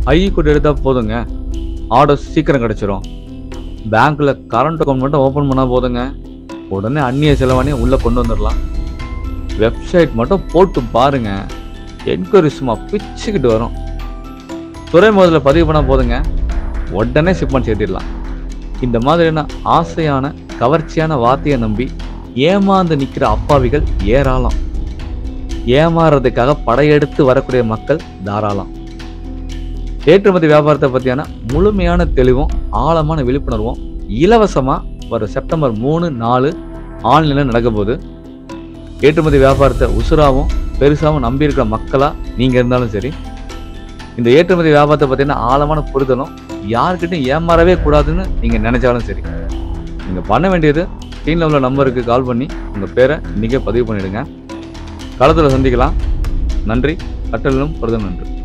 I quote எடுத்தால் போதுங்க order சீக்கிரம் கிடச்சிரும் பேங்க்கில் கரண்ட் அக்கௌண்ட் மட்டும் ஓப்பன் பண்ணால் போதுங்க உடனே அந்நிய செலவானே உள்ளே கொண்டு வந்துடலாம் வெப்சைட் மட்டும் போட்டு பாருங்க என்கொயரி சும்மா பிச்சுக்கிட்டு வரும் துறைமுகத்துல பதிவு பண்ணால் போதுங்க உடனே ஷிப்மெண்ட் சேர்த்திடலாம் இந்த மாதிரியான ஆசையான கவர்ச்சியான வார்த்தையை நம்பி ஏமாந்து நிற்கிற அப்பாவிகள் ஏராளம் ஏமாறுறதுக்காக படையெடுத்து வரக்கூடிய மக்கள் தாராளம் ஏற்றுமதி வியாபாரத்தை பற்றியான முழுமையான தெளிவும் ஆழமான விழிப்புணர்வும் இலவசமாக வரும் செப்டம்பர் மூணு நாலு ஆன்லைனில் நடக்க போகுது ஏற்றுமதி வியாபாரத்தை உசுராவும் பெருசாகவும் நம்பியிருக்கிற மக்களாக நீங்கள் இருந்தாலும் சரி இந்த ஏற்றுமதி வியாபாரத்தை பற்றின ஆழமான புரிதலும் யார்கிட்டையும் ஏமாறவே கூடாதுன்னு நீங்கள் நினைச்சாலும் சரி நீங்கள் பண்ண வேண்டியது ஸ்க்ரீனில் உள்ள நம்பருக்கு கால் பண்ணி உங்கள் பேரை இன்றைக்கே பதிவு பண்ணிடுங்க களத்தில் சந்திக்கலாம் நன்றி கட்டளிலும் பொருதம் நன்றி